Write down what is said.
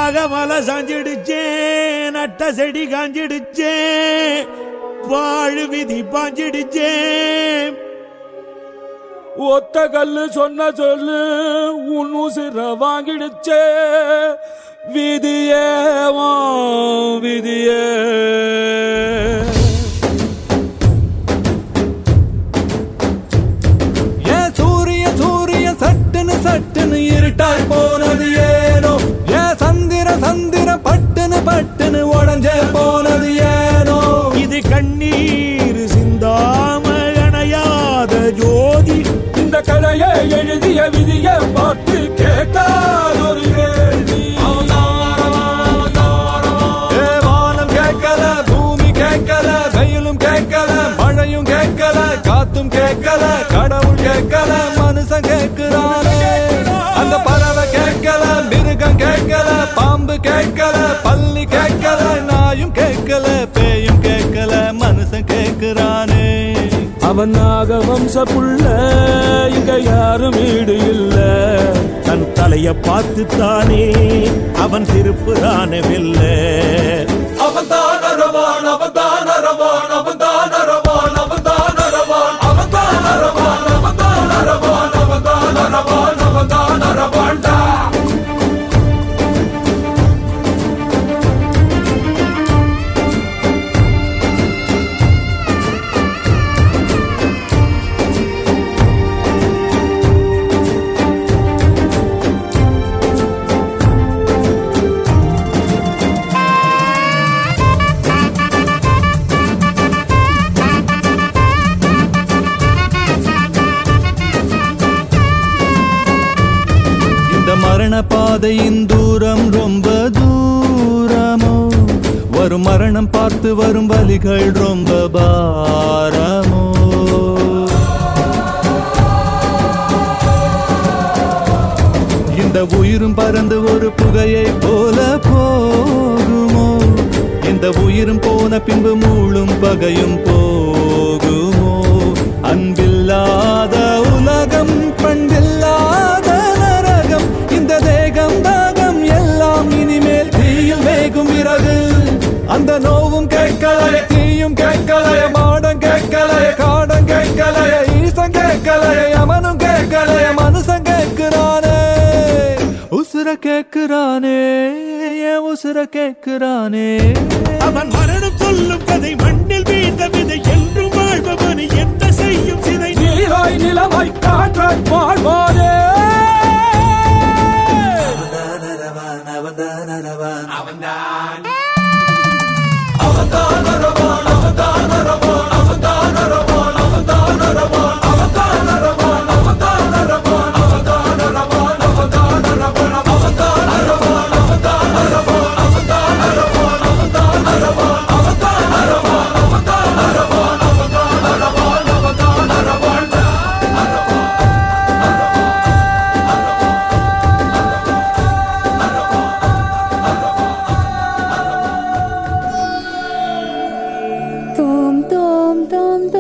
நாகமலை சாஞ்சிடுச்சேன் நட்ட செடி காஞ்சிடுச்சேன் வாழு விதி பாஞ்சிடுச்சேன் ஒத்த கல்லு சொன்ன சொல்லு உன் உசிர வாங்கிடுச்சே விதியே வா விதியே ஏன் சூரிய சூரிய சட்டுன்னு சட்டுன்னு இருட்டாய் போனது ஏனோ ஏன் சந்திர சந்திர பட்டுன்னு பட்டுன்னு உடஞ்சே போனது ஏனோ இது கண்ணீர் சிந்தாம அணையாத ஜோதி இந்த கதையை எழுதிய விதியை பார்த்து கேட்காத ஒரு கேள்வி ஏ, வானம் கேட்கல பூமி கேட்கல வெயிலும் கேட்கல மழையும் கேட்கல காத்தும் கேட்கல கடவுள் கேட்கல மனுஷன் கேட்கிறானே அந்த பறவை கேட்கல மிருகம் கேட்கல பாம்பு கேட்கல பள்ளி கேட்கல நாயும் கேட்கல பேயும் கேட்கல மனுஷன் கேட்கிறானே அவன் நாக வம்ச புள்ள இங்க யாரும் வீடு இல்ல தன் தலைய பார்த்து தானே அவன் திருப்புதான வெல்ல அவன்தான் அரவான் அவன்தான் அரவான் அவன்தான் அரவான் அவன்தான் அரவான் அவன்தான் அரவான் அவன்தான் அரவான் அவன்தான் அரவான் அவன்தான் அரவான்டா இந்த மரண பாதையின் தூரம் ரொம்ப தூரமோ வரும் மரணம் பார்த்து வரும் வலிகள் ரொம்ப பாரமோ இந்த உயிரும் பறந்து ஒரு புகையை போல போகுமோ இந்த உயிரும் போன பின்பு மூளும் பகையும் போகுமோ அன்பில்லாத உலகம் பண்பில்லாத நரகம் இந்த தேகம் தாகம் எல்லாம் இனிமேல் தீயில் வேகும் விறகு அந்த நோவும் கேட்கலைய தீயும் கேட்கலைய மாடம் கேட்கலைய காடம் கேட்கலைய ஈசன் கேட்கலைய யமனும் கேட்கலைய மனுஷன் கேட்கிறானே உசுர கேட்கிறானே என் உசுர கேட்கிறானே அவன் மரணம் சொல்லும் கதை மண்ணில் வீழ்ந்த விதை என்றும் வாழ்பவன் என்ன செய்யும் சிதை நீராய் நிலமாய் காற்றாய் வாழ்வானே Tom tom tom tom